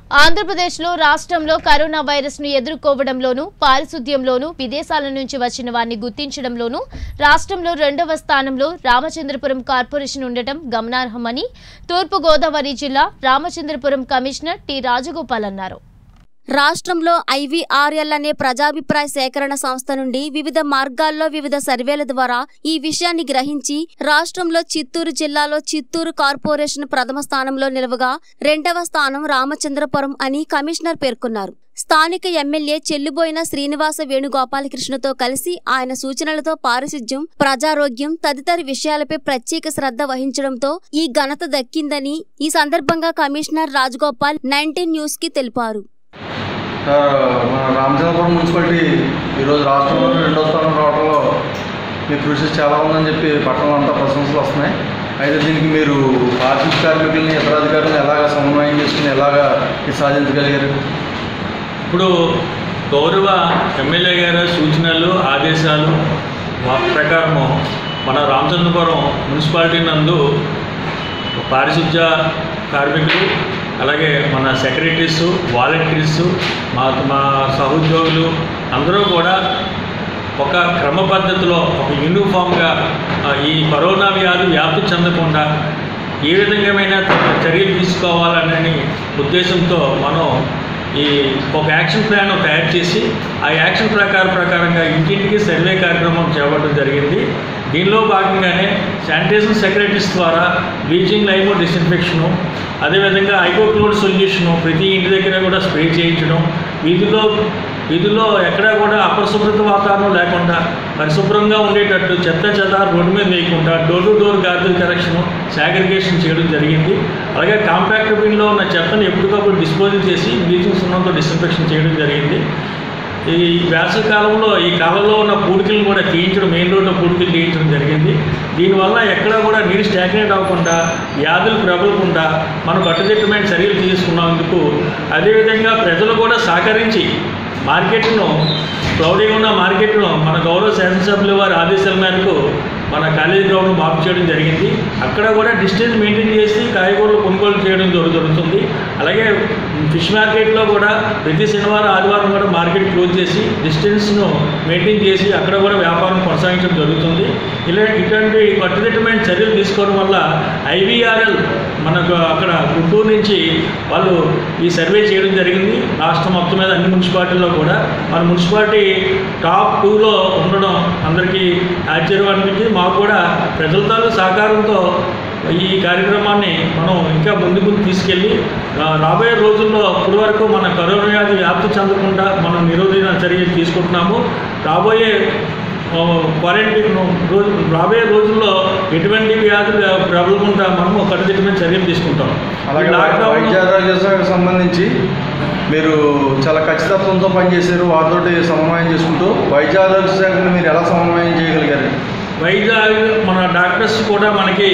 ఆంధ్రప్రదేశ్లో రాష్ట్రంలో corona virus ను ఎదుర్కోవడంలోనూ పారిశుద్ధ్యంలోనూ విదేశాల నుంచి వచ్చిన వారిని గుర్తించడంలోనూ రాష్ట్రంలో రెండవ స్థానంలో రామచంద్రపురం కార్పొరేషన్ ఉండటం గమనార్హమని తూర్పుగోదావరి జిల్లా రామచంద్రపురం కమిషనర్ టి రాజగోపాల్ అన్నారు రాష్ట్రంలో ఐవీఆర్ఎల్ అనే ప్రజాభిప్రాయ సేకరణ సంస్థ నుండి వివిధ మార్గాల్లో వివిధ సర్వేల ద్వారా ఈ విషయాన్ని గ్రహించి రాష్ట్రంలో చిత్తూరు జిల్లాలో చిత్తూరు కార్పొరేషన్ ప్రథమ స్థానంలో నిలవగా రెండవ స్థానం రామచంద్రపురం అని కమిషనర్ పేర్కొన్నారు స్థానిక ఎమ్మెల్యే చెల్లుబోయిన శ్రీనివాస వేణుగోపాలకృష్ణతో కలిసి ఆయన సూచనలతో పారిశుధ్యం ప్రజారోగ్యం తదితర విషయాలపై ప్రత్యేక శ్రద్ధ వహించడంతో ఈ ఘనత దక్కిందని ఈ సందర్భంగా కమిషనర్ రాజగోపాల్ నైన్టీన్ న్యూస్ కి తెలిపారు సార్ మన రామచంద్రపురం మున్సిపాలిటీ ఈరోజు రాష్ట్రంలో రెండో స్థానం రావడంలో మీ కృషి చాలా ఉందని చెప్పి పట్టణంలో అంతా ప్రశంసలు వస్తున్నాయి అయితే దీనికి మీరు ఆఫీస్ కార్మికులని ఇతర అధికారులను ఎలాగ సమన్వయం చేసుకుని ఎలాగ ఇది సాధించగలిగారు ఇప్పుడు గౌరవ ఎమ్మెల్యే గారి సూచనలు ఆదేశాలు వా- ప్రకారము మన రామచంద్రపురం మున్సిపాలిటీ నందు పారిశుధ్య కార్మికులు అలాగే మన సెక్రటరీస్ వాలంటీర్స్ మా మా సహోద్యోగులు అందరూ కూడా ఒక క్రమ పద్ధతిలో ఒక యూనిఫామ్గా ఆ, ఈ కరోనా వ్యాధి వ్యాప్తి చెందకుండా ఏ విధంగామైన చర్యలు తీసుకోవాలనే ఉద్దేశంతో మనం ఈ ఒక యాక్షన్ ప్లాన్ తయారు చేసి ఆ యాక్షన్ ప్రకారం ప్రకారంగా ఇంటింటికి సర్వే కార్యక్రమం చేపట్టడం జరిగింది దీనిలో భాగంగానే శానిటేషన్ సెక్రటరీస్ ద్వారా బ్లీచింగ్ లైమ్ డిస్ఇన్ఫెక్షను అదేవిధంగా ఐకోక్లోడ్ సొల్యూషను ప్రతి ఇంటి దగ్గర కూడా స్ప్రే చేయించడం వీధిలో వీధిలో ఎక్కడా కూడా అపరిశుభ్రత వాతావరణం లేకుండా పరిశుభ్రంగా ఉండేటట్టు చెత్త చెత్త రోడ్డు మీద వేయకుండా door to door garbage collection segregation చేయడం జరిగింది అలాగే కాంపాక్ట్ బిన్లో ఉన్న చెత్తను ఎప్పటికప్పుడు డిస్పోజల్ చేసి బ్లీచింగ్ సున్నంతో డిస్ఇన్ఫెక్షన్ చేయడం జరిగింది ఈ వేసవి కాలంలో ఈ కాలంలో ఉన్న పూడికలను కూడా తీయించడం మెయిన్ రోడ్లో పూడికలు తీయించడం జరిగింది దీనివల్ల ఎక్కడా కూడా నీరు స్టాగ్నేట్ అవ్వకుండా వ్యాధులు ప్రబలకుండా మనం కట్టుదిట్టమైన చర్యలు తీసుకున్నందుకు అదేవిధంగా ప్రజలు కూడా సహకరించి మార్కెట్ను క్లౌడీగా ఉన్న మార్కెట్ను మన గౌరవ శాసనసభ్యుల వారి ఆదేశాల మేరకు మన కాలేజీ గ్రౌండ్ మాపు చేయడం జరిగింది అక్కడ కూడా డిస్టెన్స్ మెయింటైన్ చేసి కాయగూరలు కొనుగోలు చేయడం జరు- జరుగుతుంది అలాగే ఫిష్ మార్కెట్లో కూడా ప్రతి శనివారం ఆదివారం కూడా మార్కెట్ క్లోజ్ చేసి డిస్టెన్స్ను మెయింటైన్ చేసి అక్కడ కూడా వ్యాపారం కొనసాగించడం జరుగుతుంది ఇలా ఇటువంటి కట్టుదిట్టమైన చర్యలు తీసుకోవడం వల్ల ఐవీఆర్ఎల్ మనకు అక్కడ గుంటూరు నుంచి వాళ్ళు ఈ సర్వే చేయడం జరిగింది రాష్ట్రం మొత్తం మీద అన్ని మున్సిపాలిటీల్లో కూడా మన మున్సిపాలిటీ టాప్ టూలో ఉండడం అందరికీ ఆశ్చర్యం అనిపించింది మాకు కూడా ప్రజలతో సహకారంతో ఈ కార్యక్రమాన్ని మనం ఇంకా ముందుకు తీసుకెళ్ళి రా- రాబోయే రోజుల్లో ఇప్పటి వరకు మన కరోనా వ్యాధి వ్యాప్తి చెందకుండా మనం నిరోధన చర్యలు తీసుకుంటున్నాము రాబోయే ఆ, క్వారంటైన్ రోజు రాబోయే రోజుల్లో ఎటువంటి వ్యాధులు ప్రబలకుండా మనము కట్టుదిట్టమైన చర్యలు తీసుకుంటాం అలాగే ఈ లాక్డౌన్ వైద్య ఆరోగ్య శాఖకు సంబంధించి మీరు చాలా ఖచ్చితత్వంతో పనిచేశారు వారితోటి సమన్వయం చేసుకుంటూ వైద్య ఆరోగ్య శాఖను మీరు ఎలా సమన్వయం చేయగలిగారు వైద్య మన డాక్టర్స్ కూడా మనకి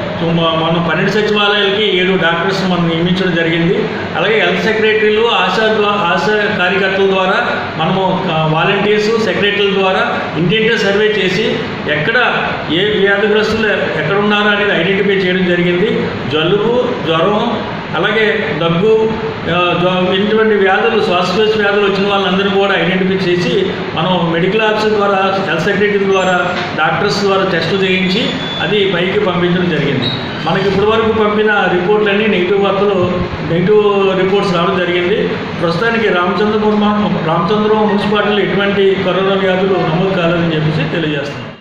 మ- మన పన్నెండు సచివాలయాలకి ఏడు డాక్టర్స్ మనం నియమించడం జరిగింది అలాగే హెల్త్ సెక్రటరీలు ఆశా ద్వా- ఆశా కార్యకర్తల ద్వారా మనము వాలంటీర్స్ సెక్రటరీల ద్వారా ఇంటింటి సర్వే చేసి ఎక్కడ ఏ వ్యాధిగ్రస్తులు ఎక్కడ ఉన్నారో అనేది ఐడెంటిఫై చేయడం జరిగింది జలుబు జ్వరం అలాగే దగ్గు ఆ, జ్వ- ఇటువంటి వ్యాధులు శ్వాసకోశ వ్యాధులు వచ్చిన వాళ్ళందరినీ కూడా ఐడెంటిఫై చేసి మనం మెడికల్ ఆఫీసర్ ద్వారా హెల్త్ సెక్రటరీ ద్వారా డాక్టర్స్ ద్వారా టెస్టులు చేయించి అది పైకి పంపించడం జరిగింది మనకి ఇప్పటివరకు పంపిన రిపోర్ట్లన్నీ నెగిటివ్ వార్తలు నెగిటివ్ రిపోర్ట్స్ రావడం జరిగింది ప్రస్తుతానికి రామచంద్రపురం రామచంద్రపురం మున్సిపాలిటీలో ఎటువంటి కరోనా వ్యాధులు నమోదు కాలేదని చెప్పేసి తెలియజేస్తున్నాం